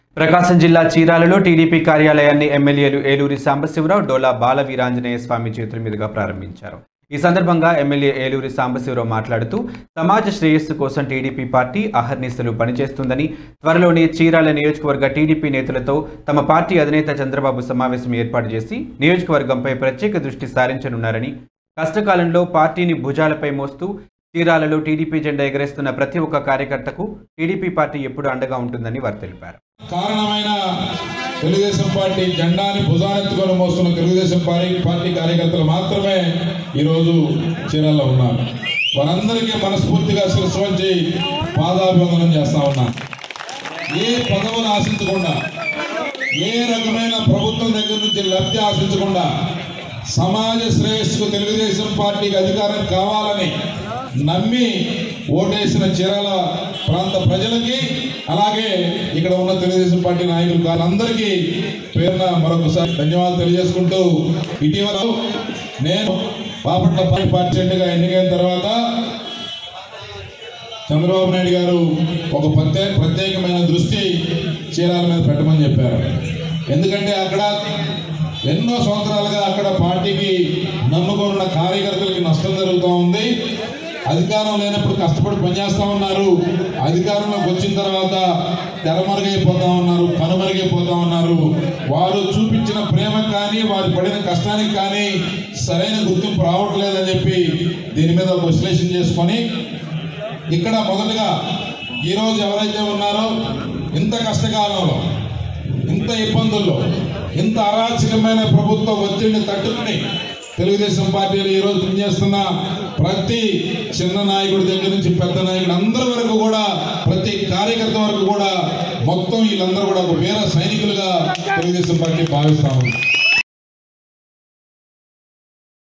ప్రకాశం జిల్లా చీరాలలో టీడీపీ కార్యాలయాన్ని ఎమ్మెల్యేలు ఏలూరి సాంబశివరావు డోలా బాల వీరాంజనేయ స్వామి చేతుల మీదుగా ప్రారంభించారు ఈ సందర్భంగా ఎమ్మెల్యే ఏలూరి సాంబశివరావు మాట్లాడుతూ సమాజ శ్రేయస్సు కోసం టీడీపీ పార్టీ అహర్నిశలు పనిచేస్తుందని త్వరలోనే చీరాల నియోజకవర్గ టీడీపీ నేతలతో తమ పార్టీ అధినేత చంద్రబాబు సమావేశం ఏర్పాటు చేసి నియోజకవర్గంపై ప్రత్యేక దృష్టి సారించనున్నారని కష్టకాలంలో పార్టీని భుజాలపై మోస్తూ చీరాలలో టీడీపీ జెండా ఎగరేస్తున్న ప్రతి ఒక్క కార్యకర్తకు టీడీపీ పార్టీ ఎప్పుడు అండగా ఉంటుందని వారు తెలిపారు కారణమైన తెలుగుదేశం పార్టీ జెండాని భుజానెత్తుకొని మోస్తున్న తెలుగుదేశం పార్టీ పార్టీ కార్యకర్తలు మాత్రమే ఈరోజు చీరల్లో ఉన్నారు వారందరికీ మనస్ఫూర్తిగా శిరస్సు వంచి పాదాభివందనం చేస్తా ఉన్నాను ఏ పదవులు ఆశించకుండా ఏ రకమైన ప్రభుత్వం దగ్గర నుంచి లబ్ధి ఆశించకుండా సమాజ శ్రేయస్సుకు తెలుగుదేశం పార్టీకి అధికారం కావాలని నమ్మి ఓటేసిన చీరాల ప్రాంత ప్రజలకి అలాగే ఇక్కడ ఉన్న తెలుగుదేశం పార్టీ నాయకులు వాళ్ళందరికీ పేరున మరొకసారి ధన్యవాదాలు తెలియజేసుకుంటూ ఇటీవల నేను బాపట్ల పార్టీ ప్రెసిడెంట్గా ఎన్నికైన తర్వాత చంద్రబాబు నాయుడు గారు ఒక ప్రత్యేక ప్రత్యేకమైన దృష్టి చీరాల మీద పెట్టమని చెప్పారు ఎందుకంటే అక్కడ ఎన్నో సంవత్సరాలుగా అక్కడ పార్టీకి నమ్ముకున్న కార్యకర్తలకి నష్టం జరుగుతూ ఉంది అధికారం లేనప్పుడు కష్టపడి పనిచేస్తూ ఉన్నారు అధికారంలోకి వచ్చిన తర్వాత తెరమరుగైపోతా ఉన్నారు కనుమరుగైపోతా ఉన్నారు వారు చూపించిన ప్రేమ కానీ వారు పడిన కష్టానికి కానీ సరైన గుర్తింపు రావట్లేదని చెప్పి దీని మీద ఒక విశ్లేషణ చేసుకొని ఇక్కడ మొదటగా ఈరోజు ఎవరైతే ఉన్నారో ఇంత కష్టకాలంలో ఇంత ఇబ్బందుల్లో ఇంత అరాచకమైన ప్రభుత్వ ఒత్తిడిని తట్టుకుని తెలుగుదేశం పార్టీలు ఈరోజు పనిచేస్తున్న ప్రతి చిన్న నాయకుడి దగ్గర నుంచి పెద్ద నాయకుడు అందరి వరకు కూడా ప్రతి కార్యకర్త వరకు కూడా మొత్తం వీళ్ళందరూ కూడా ఒక వీర సైనికులుగా తెలుగుదేశం పార్టీ భావిస్తా ఉంది